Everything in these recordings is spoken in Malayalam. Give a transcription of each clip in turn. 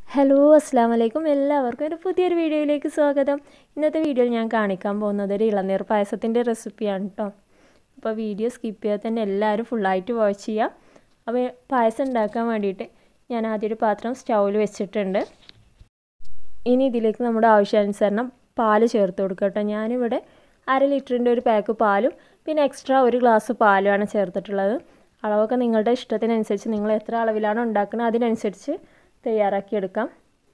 ഹലോ അസ്സാം വലൈക്കും എല്ലാവർക്കും ഒരു പുതിയൊരു വീഡിയോയിലേക്ക് സ്വാഗതം ഇന്നത്തെ വീഡിയോയിൽ ഞാൻ കാണിക്കാൻ പോകുന്നത് ഒരു ഇളനീർ പായസത്തിൻ്റെ റെസിപ്പിയാണ് കേട്ടോ അപ്പോൾ വീഡിയോ സ്കിപ്പ് ചെയ്യാതെ തന്നെ എല്ലാവരും ഫുള്ളായിട്ട് വാച്ച് ചെയ്യാം അപ്പോൾ പായസം ഉണ്ടാക്കാൻ വേണ്ടിയിട്ട് ഞാൻ ആദ്യം ഒരു പാത്രം സ്റ്റൗവിൽ വെച്ചിട്ടുണ്ട് ഇനി ഇതിലേക്ക് നമ്മുടെ ആവശ്യാനുസരണം പാല് ചേർത്ത് കൊടുക്കുക കേട്ടോ ഞാനിവിടെ അര ലിറ്ററിൻ്റെ ഒരു പാക്ക് പാലും പിന്നെ എക്സ്ട്രാ ഒരു ഗ്ലാസ് പാലുമാണ് ചേർത്തിട്ടുള്ളത് അളവൊക്കെ നിങ്ങളുടെ ഇഷ്ടത്തിനനുസരിച്ച് നിങ്ങൾ എത്ര അളവിലാണോ ഉണ്ടാക്കുന്നത് അതിനനുസരിച്ച് തയ്യാറാക്കിയെടുക്കാം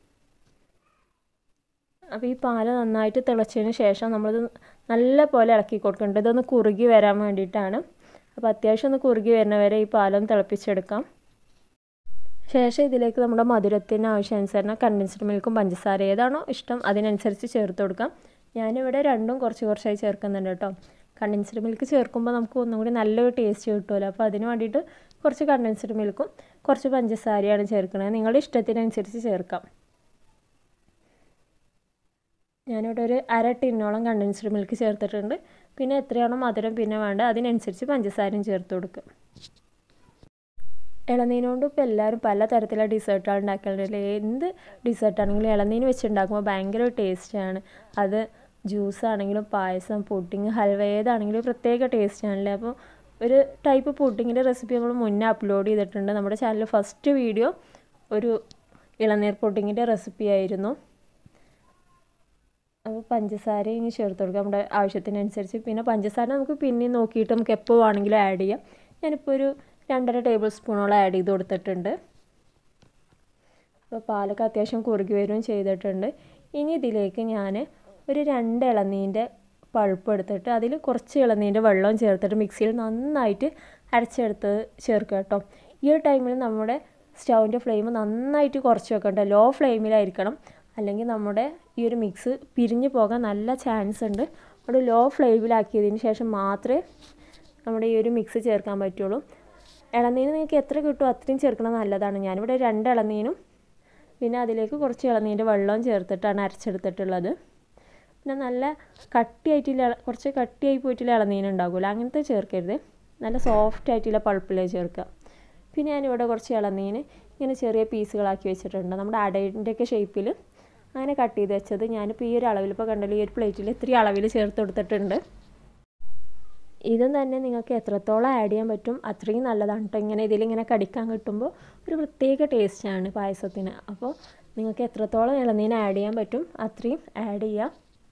അപ്പോൾ ഈ പാല് നന്നായിട്ട് തിളച്ചതിന് ശേഷം നമ്മളിത് നല്ല പോലെ ഇളക്കി കൊടുക്കേണ്ടത് ഇതൊന്ന് കുറുകി വരാൻ വേണ്ടിയിട്ടാണ് അപ്പോൾ അത്യാവശ്യം ഒന്ന് കുറുകി വരുന്ന വരെ ഈ പാലൊന്ന് തിളപ്പിച്ചെടുക്കാം ശേഷം ഇതിലേക്ക് നമ്മുടെ മധുരത്തിന് ആവശ്യാനുസരണം കണ്ടൻസ്ഡ് മിൽക്കും പഞ്ചസാര ഏതാണോ ഇഷ്ടം അതിനനുസരിച്ച് ചേർത്ത് കൊടുക്കാം ഞാനിവിടെ രണ്ടും കുറച്ച് കുറച്ചായി ചേർക്കുന്നുണ്ട് കേട്ടോ കണ്ടൻസ്ഡ് മിൽക്ക് ചേർക്കുമ്പോൾ നമുക്ക് ഒന്നും കൂടി നല്ലൊരു ടേസ്റ്റ് കിട്ടുമല്ലോ അപ്പോൾ അതിന് വേണ്ടിയിട്ട് കുറച്ച് കണ്ടൻസ്ഡ് മിൽക്കും കുറച്ച് പഞ്ചസാരയാണ് ചേർക്കുന്നത് നിങ്ങളുടെ ഇഷ്ടത്തിനനുസരിച്ച് ചേർക്കാം ഞാനിവിടെ ഒരു അര ടിന്നോളം കണ്ടൻസ്ഡ് മിൽക്ക് ചേർത്തിട്ടുണ്ട് പിന്നെ എത്രയാണോ മധുരം പിന്നെ വേണ്ട അതിനനുസരിച്ച് പഞ്ചസാരയും ചേർത്ത് കൊടുക്കുക ഇളനീനുകൊണ്ട് ഇപ്പോൾ എല്ലാവരും പല തരത്തിലുള്ള ഡിസേർട്ടാണ് ഉണ്ടാക്കലുണ്ടല്ലേ എന്ത് ഡിസേർട്ടാണെങ്കിലും ഇളനീൻ വെച്ചുണ്ടാക്കുമ്പോൾ ഭയങ്കര ടേസ്റ്റാണ് അത് ജ്യൂസ് ആണെങ്കിലും പായസം പുഡിങ് ഹൽവ ഏതാണെങ്കിലും പ്രത്യേക ടേസ്റ്റ് ആണല്ലേ അപ്പോൾ ഒരു ടൈപ്പ് പുഡിങ്ങിൻ്റെ റെസിപ്പി നമ്മൾ മുന്നേ അപ്ലോഡ് ചെയ്തിട്ടുണ്ട് നമ്മുടെ ചാനലിൽ ഫസ്റ്റ് വീഡിയോ ഒരു ഇളനീർ പുഡിങ്ങിൻ്റെ റെസിപ്പി ആയിരുന്നു അപ്പോൾ പഞ്ചസാര ഇനി ചേർത്ത് കൊടുക്കുക നമ്മുടെ ആവശ്യത്തിനനുസരിച്ച് പിന്നെ പഞ്ചസാര നമുക്ക് പിന്നെയും നോക്കിയിട്ട് നമുക്ക് എപ്പോൾ വേണമെങ്കിലും ആഡ് ചെയ്യാം ഞാനിപ്പോൾ ഒരു രണ്ടര ടേബിൾ സ്പൂണോളം ആഡ് ചെയ്ത് കൊടുത്തിട്ടുണ്ട് അപ്പോൾ പാലൊക്കെ അത്യാവശ്യം കുറുകി വരികയും ചെയ്തിട്ടുണ്ട് ഇനി ഇതിലേക്ക് ഞാൻ ഒരു രണ്ട് ഇളനീൻ്റെ പഴുപ്പ് എടുത്തിട്ട് അതിൽ കുറച്ച് ഇളനീൻ്റെ വെള്ളം ചേർത്തിട്ട് മിക്സിയിൽ നന്നായിട്ട് അരച്ചെടുത്ത് ചേർക്കുക കേട്ടോ ഈ ഒരു ടൈമിൽ നമ്മുടെ സ്റ്റൗവിൻ്റെ ഫ്ലെയിം നന്നായിട്ട് കുറച്ച് വെക്കണ്ട ലോ ഫ്ലെയിമിലായിരിക്കണം അല്ലെങ്കിൽ നമ്മുടെ ഈ ഒരു മിക്സ് പിരിഞ്ഞു പോകാൻ നല്ല ചാൻസ് ഉണ്ട് അവിടെ ലോ ഫ്ലെയിമിലാക്കിയതിന് ശേഷം മാത്രമേ നമ്മുടെ ഈ ഒരു മിക്സ് ചേർക്കാൻ പറ്റുള്ളൂ ഇളനീര് നിങ്ങൾക്ക് എത്ര കിട്ടുമോ അത്രയും ചേർക്കണം നല്ലതാണ് ഞാനിവിടെ രണ്ട് ഇളനീനും പിന്നെ അതിലേക്ക് കുറച്ച് ഇളനീൻ്റെ വെള്ളവും ചേർത്തിട്ടാണ് അരച്ചെടുത്തിട്ടുള്ളത് പിന്നെ നല്ല കട്ടിയായിട്ടില്ല കുറച്ച് കട്ടിയായി പോയിട്ടുള്ള ഇളനീൻ ഉണ്ടാകുമല്ലോ അങ്ങനത്തെ ചേർക്കരുത് നല്ല സോഫ്റ്റ് ആയിട്ടുള്ള പൾപ്പിലേ ചേർക്കുക പിന്നെ ഞാനിവിടെ കുറച്ച് ഇളനീൻ ഇങ്ങനെ ചെറിയ പീസുകളാക്കി വെച്ചിട്ടുണ്ട് നമ്മുടെ അടയിൻ്റെയൊക്കെ ഷേപ്പിൽ അങ്ങനെ കട്ട് ചെയ്ത് വെച്ചത് ഞാനിപ്പോൾ ഈ ഒരു അളവിൽ ഇപ്പോൾ കണ്ടല്ലോ ഈ ഒരു പ്ലേറ്റിൽ ഇത്രയും അളവിൽ ചേർത്ത് കൊടുത്തിട്ടുണ്ട് ഇതും തന്നെ നിങ്ങൾക്ക് എത്രത്തോളം ആഡ് ചെയ്യാൻ പറ്റും അത്രയും നല്ലതാണ് കേട്ടോ ഇങ്ങനെ ഇതിലിങ്ങനെ കടിക്കാൻ കിട്ടുമ്പോൾ ഒരു പ്രത്യേക ടേസ്റ്റാണ് പായസത്തിന് അപ്പോൾ നിങ്ങൾക്ക് എത്രത്തോളം ഇളനീൻ ആഡ് ചെയ്യാൻ പറ്റും അത്രയും ആഡ് ചെയ്യുക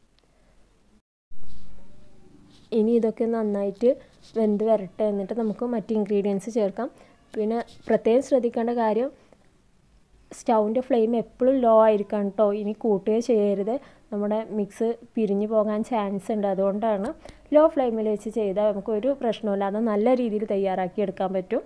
ഇനി ഇതൊക്കെ നന്നായിട്ട് വെന്ത് വരട്ടെ എന്നിട്ട് നമുക്ക് മറ്റ് ഇൻഗ്രീഡിയൻസ് ചേർക്കാം പിന്നെ പ്രത്യേകം ശ്രദ്ധിക്കേണ്ട കാര്യം സ്റ്റൗവിൻ്റെ ഫ്ലെയിം എപ്പോഴും ലോ ആയിരിക്കണം കേട്ടോ ഇനി കൂട്ടുകയോ ചെയ്യരുത് നമ്മുടെ മിക്സ് പിരിഞ്ഞു പോകാൻ ചാൻസ് ഉണ്ട് അതുകൊണ്ടാണ് ലോ ഫ്ലെയിമിൽ വെച്ച് ചെയ്താൽ നമുക്ക് ഒരു പ്രശ്നമില്ലാതെ നല്ല രീതിയിൽ തയ്യാറാക്കി എടുക്കാൻ പറ്റും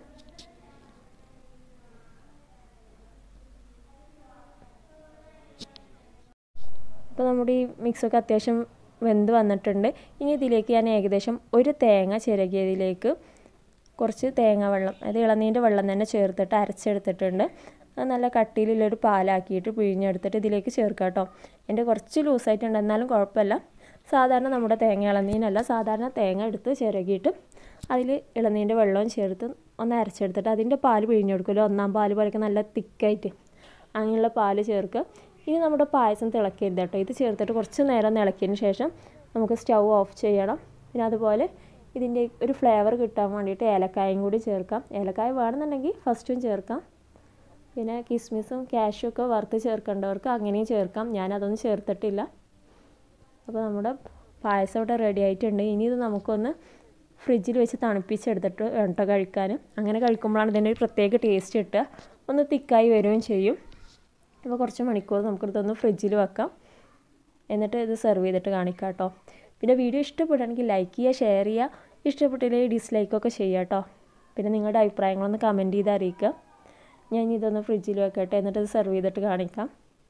അപ്പോൾ നമ്മുടെ ഈ മിക്സൊക്കെ അത്യാവശ്യം വെന്ത് വന്നിട്ടുണ്ട് ഇനി ഇതിലേക്ക് ഞാൻ ഏകദേശം ഒരു തേങ്ങ ചിരകിയതിലേക്ക് കുറച്ച് തേങ്ങ വെള്ളം അത് ഇളനീൻ്റെ വെള്ളം തന്നെ ചേർത്തിട്ട് അരച്ചെടുത്തിട്ടുണ്ട് അത് നല്ല കട്ടിയിലുള്ളൊരു പാലാക്കിയിട്ട് പിഴിഞ്ഞെടുത്തിട്ട് ഇതിലേക്ക് ചേർക്കുക കേട്ടോ എൻ്റെ കുറച്ച് ലൂസായിട്ടുണ്ട് എന്നാലും കുഴപ്പമില്ല സാധാരണ നമ്മുടെ തേങ്ങ ഇളനീനല്ല സാധാരണ തേങ്ങ എടുത്ത് ചിരകിയിട്ട് അതിൽ ഇളനീൻ്റെ വെള്ളവും ചേർത്ത് ഒന്ന് അരച്ചെടുത്തിട്ട് അതിൻ്റെ പാല് പിഴിഞ്ഞെടുക്കുമല്ലോ ഒന്നാം പാല് പോലെയൊക്കെ നല്ല തിക്കായിട്ട് അങ്ങനെയുള്ള പാല് ചേർക്കുക ഇനി നമ്മുടെ പായസം തിളക്കരുത് കേട്ടോ ഇത് ചേർത്തിട്ട് കുറച്ച് നേരം ഇളക്കിയതിന് ശേഷം നമുക്ക് സ്റ്റൗ ഓഫ് ചെയ്യണം പിന്നെ അതുപോലെ ഇതിൻ്റെ ഒരു ഫ്ലേവർ കിട്ടാൻ വേണ്ടിയിട്ട് ഏലക്കായും കൂടി ചേർക്കാം ഏലക്കായ വേണമെന്നുണ്ടെങ്കിൽ ഫസ്റ്റും ചേർക്കാം പിന്നെ കിസ്മിസും കാഷ്യും ഒക്കെ വറുത്ത് ചേർക്കേണ്ടവർക്ക് അങ്ങനെയും ചേർക്കാം ഞാനതൊന്നും ചേർത്തിട്ടില്ല അപ്പോൾ നമ്മുടെ പായസം ഇവിടെ റെഡി ആയിട്ടുണ്ട് ഇനി ഇത് നമുക്കൊന്ന് ഫ്രിഡ്ജിൽ വെച്ച് തണുപ്പിച്ചെടുത്തിട്ട് വേണ്ട കഴിക്കാൻ അങ്ങനെ കഴിക്കുമ്പോഴാണ് ഇതിൻ്റെ ഒരു പ്രത്യേക ടേസ്റ്റ് കിട്ടുക ഒന്ന് തിക്കായി വരികയും ചെയ്യും അപ്പോൾ കുറച്ച് മണിക്കൂർ നമുക്കിതൊന്ന് ഫ്രിഡ്ജിൽ വെക്കാം എന്നിട്ട് ഇത് സെർവ് ചെയ്തിട്ട് കാണിക്കാം കേട്ടോ പിന്നെ വീഡിയോ ഇഷ്ടപ്പെടുകയാണെങ്കിൽ ലൈക്ക് ചെയ്യുക ഷെയർ ചെയ്യുക ഇഷ്ടപ്പെട്ടില്ലെങ്കിൽ ഡിസ്ലൈക്കൊക്കെ ചെയ്യുക കേട്ടോ പിന്നെ നിങ്ങളുടെ അഭിപ്രായങ്ങളൊന്ന് കമൻറ്റ് ചെയ്ത് അറിയിക്കുക ഞാൻ ഇതൊന്ന് ഫ്രിഡ്ജിൽ വെക്കട്ടെ എന്നിട്ട് ഇത് സെർവ് ചെയ്തിട്ട് കാണിക്കാം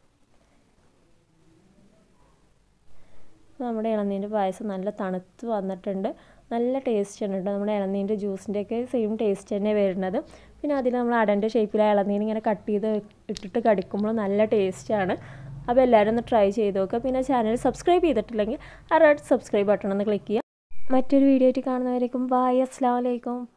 നമ്മുടെ ഇളനീൻ്റെ പായസം നല്ല തണുത്ത് വന്നിട്ടുണ്ട് നല്ല ടേസ്റ്റ് ഉണ്ട് കേട്ടോ നമ്മുടെ ഇളനീൻ്റെ ജ്യൂസിൻ്റെയൊക്കെ സെയിം ടേസ്റ്റ് തന്നെ വരുന്നത് പിന്നെ അതിൽ നമ്മൾ അടൻ്റെ ഷേപ്പിൽ ഇളനീൻ ഇങ്ങനെ കട്ട് ചെയ്ത് ഇട്ടിട്ട് കടിക്കുമ്പോൾ നല്ല ടേസ്റ്റാണ് അപ്പോൾ എല്ലാവരും ഒന്ന് ട്രൈ ചെയ്ത് നോക്കുക പിന്നെ ചാനൽ സബ്സ്ക്രൈബ് ചെയ്തിട്ടില്ലെങ്കിൽ ആ റെഡ് സബ്സ്ക്രൈബ് ബട്ടൺ ഒന്ന് ക്ലിക്ക് ചെയ്യുക മറ്റൊരു വീഡിയോ ആയിട്ട് കാണുന്നവരേക്കും ബായ് അസ്സാം വലൈക്കും